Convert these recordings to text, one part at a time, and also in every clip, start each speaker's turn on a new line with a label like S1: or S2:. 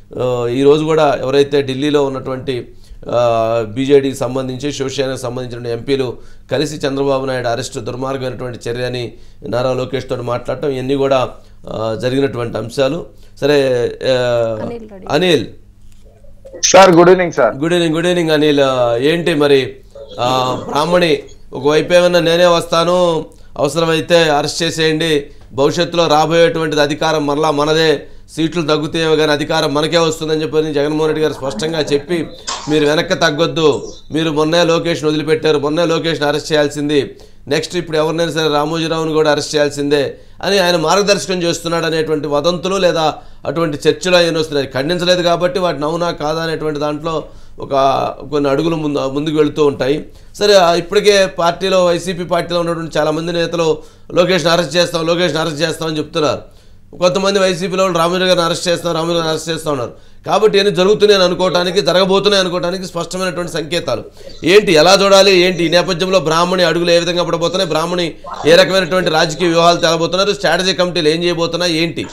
S1: ఆ, ఈ రోజు కూడా ఎవరైతే ఢిల్లీలో ఉన్నటువంటి బీజేడీకి సంబంధించి శివసేనకు సంబంధించిన ఎంపీలు కలిసి చంద్రబాబు నాయుడు అరెస్టు దుర్మార్గమైనటువంటి చర్య అని నారా లోకేష్ తోటి మాట్లాడటం ఇవన్నీ కూడా ఆ, జరిగినటువంటి అంశాలు సరే ఆ,
S2: Anil Reddy.
S1: Anil
S3: sir good evening sir
S1: good evening good evening Anil ఆ, ఏంటి మరి ఆ, బ్రాహ్మణి ఒకవైపు ఏమన్నా నేనే వస్తాను అవసరమైతే అరెస్ట్ చేసేయండి భవిష్యత్తులో రాబోయేటువంటిది అధికారం మరలా మనదే సీట్లు తగ్గుతాయేమో కానీ అధికారం మనకే వస్తుందని చెప్పని జగన్మోహన్ రెడ్డి గారు స్పష్టంగా చెప్పి మీరు వెనక్కి తగ్గొద్దు మీరు మొన్నే లోకేష్ని వదిలిపెట్టారు మొన్నే లోకేష్ని అరెస్ట్ చేయాల్సింది నెక్స్ట్ ఇప్పుడు ఎవరినైనా సరే రామోజీరావును కూడా అరెస్ట్ చేయాల్సిందే అని ఆయన మార్గదర్శకం చేస్తున్నాడు అనేటువంటి వదంతులు లేదా అటువంటి చర్చలు ఆయన వస్తున్నాయి ఖండించలేదు కాబట్టి వాటిని అవునా కాదా అనేటువంటి దాంట్లో ఒక కొన్ని అడుగులు ముందు ముందుకు వెళుతూ ఉంటాయి సరే ఆ ఇప్పటికే పార్టీలో వైసీపీ పార్టీలో ఉన్నటువంటి చాలామంది నేతలు లోకేష్ని అరెస్ట్ చేస్తాం లోకేష్ని అరెస్ట్ చేస్తామని చెప్తున్నారు కొంతమంది వైసీపీలో వాళ్ళు రామోజీ గారిని అరెస్ట్ చేస్తాం రామోజీ గారిని అరెస్ట్ చేస్తా ఉన్నారు కాబట్టి ఏమి జరుగుతున్నాయి అనుకోవడానికి జరగబోతున్నాయి అనుకోవడానికి స్పష్టమైనటువంటి సంకేతాలు ఏంటి ఎలా చూడాలి ఏంటి ఈ నేపథ్యంలో బ్రాహ్మణి అడుగులు ఏ విధంగా పడబోతున్నాయి బ్రాహ్మణి ఏ రకమైనటువంటి రాజకీయ వ్యూహాలు తేలబోతున్నారు స్ట్రాటజీ కమిటీలు ఏం చేయబోతున్నాయి ఏంటి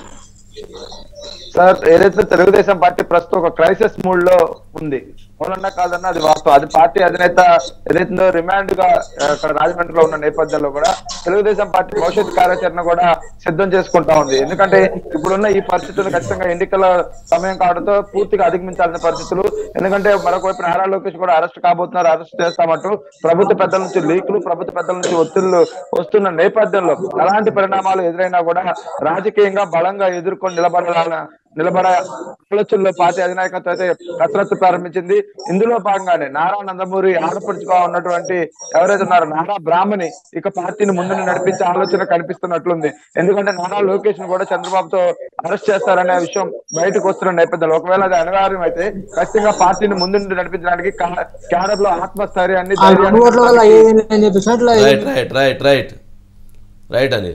S3: సార్ ఏదైతే తెలుగుదేశం పార్టీ ప్రస్తుతం ఒక క్రైసిస్ మూడ్ లో ఉంది అవునన్నా కాదన్నా అది వాస్తవం అది పార్టీ అధినేత ఏదైతుందో రిమాండ్ గా ఆ, అక్కడ రాజమండ్రిలో ఉన్న నేపథ్యంలో కూడా తెలుగుదేశం పార్టీ భవిష్యత్ కార్యాచరణ కూడా సిద్ధం చేసుకుంటా ఉంది ఎందుకంటే ఇప్పుడున్న ఈ పరిస్థితులు ఖచ్చితంగా ఎన్నికల సమయం కావడంతో పూర్తిగా అధిగమించాల్సిన పరిస్థితులు ఎందుకంటే మరొక వైపు నారా లోకేష్ కూడా అరెస్ట్ కాబోతున్నారు అరెస్ట్ చేస్తామంటూ ప్రభుత్వ పెద్దల నుంచి లీకులు ప్రభుత్వ పెద్దల నుంచి ఒత్తిళ్లు వస్తున్న నేపథ్యంలో ఎలాంటి పరిణామాలు ఎదురైనా కూడా రాజకీయంగా బలంగా ఎదుర్కొని నిలబడాలన్న నిలబడ ఆలోచనలో పార్టీ అధినాయకత్వం అయితే కసరత్తు ప్రారంభించింది ఇందులో భాగంగానే నారా నందమూరి ఆడపడుచుగా ఉన్నటువంటి ఎవరైతే ఉన్నారో నారా బ్రాహ్మణి ఇక పార్టీని ముందు నడిపించే ఆలోచన కనిపిస్తున్నట్లుంది ఎందుకంటే నారా లోకేష్ ను కూడా చంద్రబాబుతో అరెస్ట్ చేస్తారనే విషయం బయటకు వస్తున్న నేపథ్యంలో ఒకవేళ అది అనివార్యం అయితే ఖచ్చితంగా పార్టీని ముందు నడిపించడానికి క్యాడర్ లో ఆత్మస్థైర్యాన్ని
S4: ఆ రెండు
S3: ధైర్యాన్ని
S4: ఓట్ల వల్ల ఏది అని చెప్పేసి అట్లా
S1: right right right right right Anil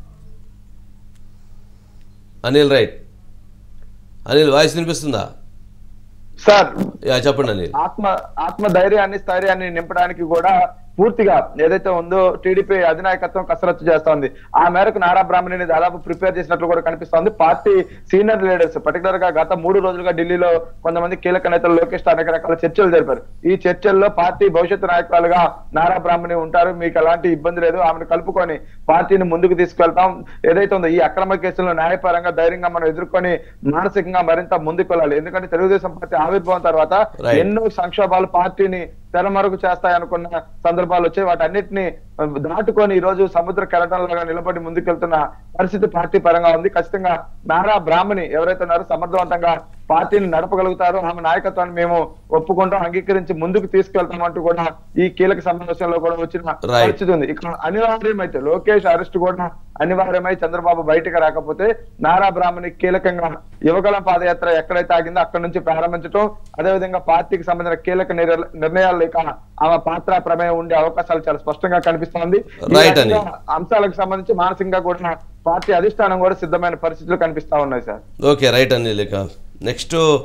S1: Anil right Anil voice వినిపిస్తుందా
S3: సార్
S1: యా చెప్పండి అనిల్
S3: ఆత్మ ఆత్మ ధైర్యాన్ని స్థైర్యాన్ని నింపడానికి కూడా పూర్తిగా ఏదైతే ఉందో టీడీపీ అధినాయకత్వం కసరత్తు చేస్తోంది ఆ మేరకు నారా బ్రాహ్మణిని దాదాపు ప్రిపేర్ చేసినట్లు కూడా కనిపిస్తోంది పార్టీ సీనియర్ లీడర్స్ పర్టికులర్ గా గత మూడు రోజులుగా ఢిల్లీలో కొంతమంది కీలక నేతలు లోకేష్ తో అనేక రకాల చర్చలు జరిపారు ఈ చర్చల్లో పార్టీ భవిష్యత్తు నాయకురాలుగా నారా బ్రాహ్మణి ఉంటారు మీకు ఎలాంటి ఇబ్బంది లేదు ఆమెను కలుపుకొని పార్టీని ముందుకు తీసుకెళ్తాం ఏదైతే ఉందో ఈ అక్రమ కేసులను న్యాయపరంగా ధైర్యంగా మనం ఎదుర్కొని మానసికంగా మరింత ముందుకు వెళ్ళాలి ఎందుకంటే తెలుగుదేశం పార్టీ ఆవిర్భావం తర్వాత
S1: Right.
S3: ఎన్నో సంక్షోభాలు పార్టీని తెరమరుగు చేస్తాయనుకున్న సందర్భాలు వచ్చాయి వాటన్నిటిని దాటుకొని ఈ రోజు సముద్ర కెరటంలాగా నిలబడి ముందుకెళ్తున్న పరిస్థితి పార్టీ పరంగా ఉంది ఖచ్చితంగా నారా బ్రాహ్మణి ఎవరైతే ఉన్నారో సమర్థవంతంగా పార్టీని నడపగలుగుతారో ఆమె నాయకత్వాన్ని మేము ఒప్పుకుంటాం అంగీకరించి ముందుకు తీసుకెళ్తామంటూ కూడా ఈ కీలక సమావేశంలో కూడా వచ్చిన
S1: Right.
S3: పరిస్థితి ఉంది ఇక్కడ అనివార్యమైతే లోకేష్ అరెస్ట్ కూడా అనివార్యమై చంద్రబాబు బయటకు రాకపోతే నారా బ్రాహ్మణి కీలకంగా యువగలం పాదయాత్ర ఎక్కడైతే ఆగిందో అక్కడ నుంచి ప్రారంభించడం అదేవిధంగా పార్టీకి సంబంధించిన కీలక నిర్- నిర్ణయాలు లేక ఆమె పాత్ర ప్రమేయం ఉండే అవకాశాలు చాలా స్పష్టంగా కనిపిస్తోంది ఈ
S1: Right
S3: రకంగా
S1: అని.
S3: అంశాలకు సంబంధించి మానసికంగా కూడా పార్టీ అధిష్టానం కూడా సిద్ధమైన పరిస్థితులు కనిపిస్తా ఉన్నాయి సార్
S1: ఓకే రైట్ అనిల్ ఇక నెక్స్ట్